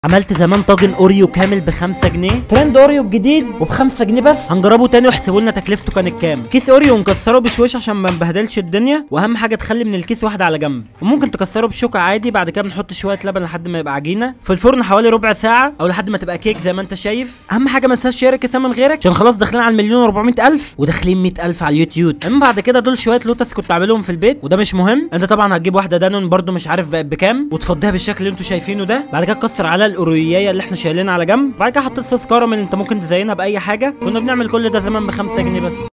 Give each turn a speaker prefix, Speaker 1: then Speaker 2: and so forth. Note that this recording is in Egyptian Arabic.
Speaker 1: عملت زمان طاجن اوريو كامل ب 5 جنيه ترند اوريو الجديد وب 5 جنيه بس هنجربه تاني واحسبوا لنا تكلفته كانت كام كيس اوريو نكسره بشويش عشان ما نبهدلش الدنيا واهم حاجه تخلي من الكيس واحده على جنب وممكن تكسره بشوكه عادي بعد كده بنحط شويه لبن لحد ما يبقى عجينه في الفرن حوالي ربع ساعه او لحد ما تبقى كيك زي ما انت شايف اهم حاجه ما تنساش تشارك كيسه من غيرك عشان خلاص داخلين على المليون و400 الف وداخلين 100 الف على اليوتيوب اما بعد كده دول شويه لوتس كنت عاملهم في البيت وده مش مهم انت طبعا هتجيب واحده دانون برده مش عارف بقت بكام وتفضيها بالشكل اللي انتوا شايفينه ده بعد كده تكسر على الاورويايه اللي احنا شايلينها على جنب بعد كده حطيت صوص كراميل انت ممكن تزينها باي حاجه كنا بنعمل كل ده زمان ب 5 جنيه بس